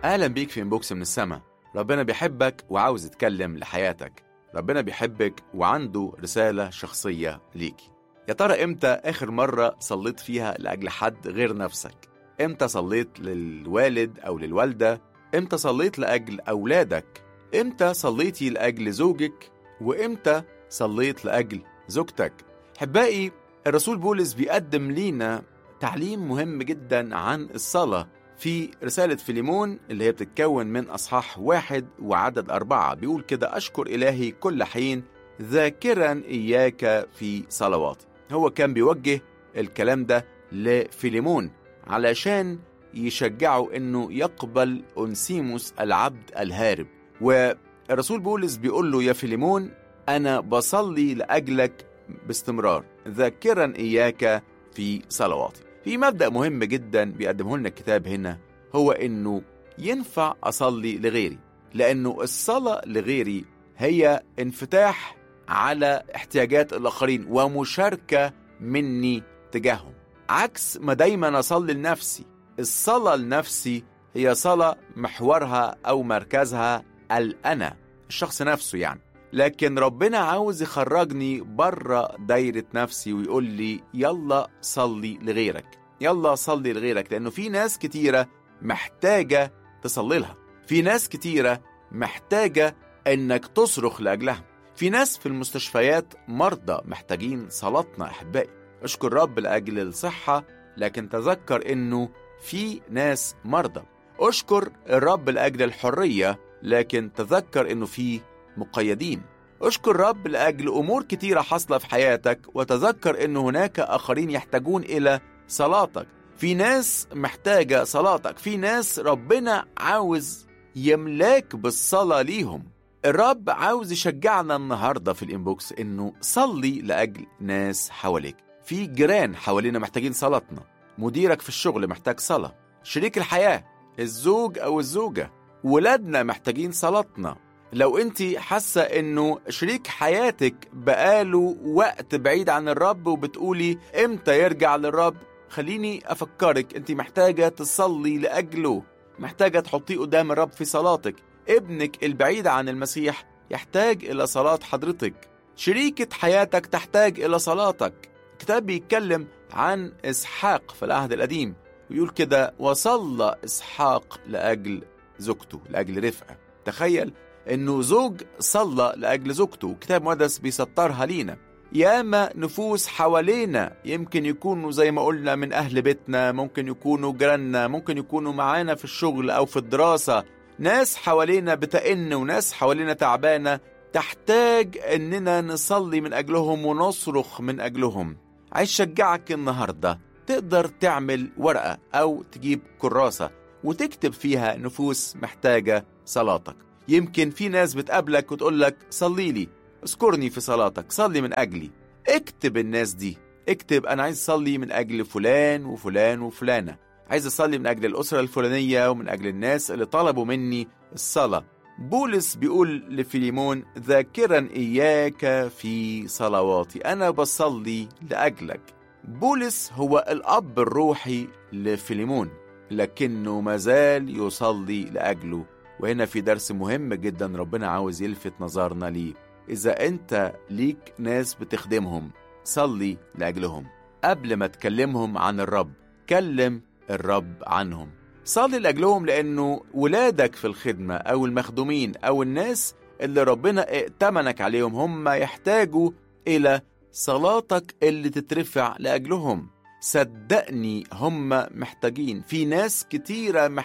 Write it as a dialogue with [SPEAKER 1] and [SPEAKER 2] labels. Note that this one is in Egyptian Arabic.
[SPEAKER 1] أهلا بيك في إنبوكس من السما ربنا بيحبك وعاوز يتكلم لحياتك ربنا بيحبك وعنده رسالة شخصية ليكي يا ترى إمتى آخر مرة صليت فيها لأجل حد غير نفسك؟ إمتى صليت للوالد أو للوالدة؟ إمتى صليت لأجل أولادك؟ إمتى صليتي لأجل زوجك؟ وإمتى صليت لأجل زوجتك؟ حبائي الرسول بولس بيقدم لينا تعليم مهم جدا عن الصلاة في رسالة فيليمون اللي هي بتتكون من أصحاح واحد وعدد أربعة بيقول كده أشكر إلهي كل حين ذاكرا إياك في صلواتي هو كان بيوجه الكلام ده لفيليمون علشان يشجعه انه يقبل أنسيموس العبد الهارب والرسول بولس بيقول له يا فيليمون أنا بصلي لأجلك باستمرار ذاكرا إياك في صلواتي في مبدأ مهم جدا بيقدمه لنا الكتاب هنا هو إنه ينفع أصلي لغيري لأنه الصلاة لغيري هي انفتاح على احتياجات الآخرين ومشاركة مني تجاههم عكس ما دايما أصلي لنفسي الصلاة لنفسي هي صلاة محورها أو مركزها الأنا الشخص نفسه يعني لكن ربنا عاوز يخرجني بره دايرة نفسي ويقول لي يلا صلي لغيرك يلا صلي لغيرك لأنه في ناس كتيرة محتاجة تصلي لها في ناس كتيرة محتاجة إنك تصرخ لأجلها في ناس في المستشفيات مرضى محتاجين صلاتنا أحبائي اشكر رب لأجل الصحة لكن تذكر إنه في ناس مرضى اشكر الرب لأجل الحرية لكن تذكر إنه في مقيدين اشكر رب لأجل أمور كتيرة حاصلة في حياتك وتذكر أن هناك آخرين يحتاجون إلى صلاتك في ناس محتاجة صلاتك في ناس ربنا عاوز يملاك بالصلاة ليهم الرب عاوز يشجعنا النهاردة في الإنبوكس إنه صلي لأجل ناس حواليك في جيران حوالينا محتاجين صلاتنا مديرك في الشغل محتاج صلاة شريك الحياة الزوج أو الزوجة ولادنا محتاجين صلاتنا لو انت حاسه انه شريك حياتك بقاله وقت بعيد عن الرب وبتقولي امتى يرجع للرب خليني افكرك انت محتاجه تصلي لاجله محتاجه تحطيه قدام الرب في صلاتك ابنك البعيد عن المسيح يحتاج الى صلاه حضرتك شريكه حياتك تحتاج الى صلاتك الكتاب بيتكلم عن اسحاق في العهد القديم ويقول كده وصلى اسحاق لاجل زوجته لاجل رفقه تخيل انه زوج صلى لاجل زوجته وكتاب مقدس بيسطرها لينا ياما نفوس حوالينا يمكن يكونوا زي ما قلنا من اهل بيتنا ممكن يكونوا جيراننا ممكن يكونوا معانا في الشغل او في الدراسه ناس حوالينا بتئن وناس حوالينا تعبانه تحتاج اننا نصلي من اجلهم ونصرخ من اجلهم عايز شجعك النهارده تقدر تعمل ورقه او تجيب كراسه وتكتب فيها نفوس محتاجه صلاتك يمكن في ناس بتقابلك وتقول لك صلي لي اذكرني في صلاتك صلي من أجلي اكتب الناس دي اكتب أنا عايز أصلي من أجل فلان وفلان وفلانة عايز أصلي من أجل الأسرة الفلانية ومن أجل الناس اللي طلبوا مني الصلاة بولس بيقول لفيليمون ذاكرا إياك في صلواتي أنا بصلي لأجلك بولس هو الأب الروحي لفيليمون لكنه مازال يصلي لأجله وهنا في درس مهم جدا ربنا عاوز يلفت نظرنا ليه إذا أنت ليك ناس بتخدمهم صلي لأجلهم قبل ما تكلمهم عن الرب كلم الرب عنهم صلي لأجلهم لأنه ولادك في الخدمة أو المخدومين أو الناس اللي ربنا ائتمنك عليهم هم يحتاجوا إلى صلاتك اللي تترفع لأجلهم صدقني هم محتاجين في ناس كتيرة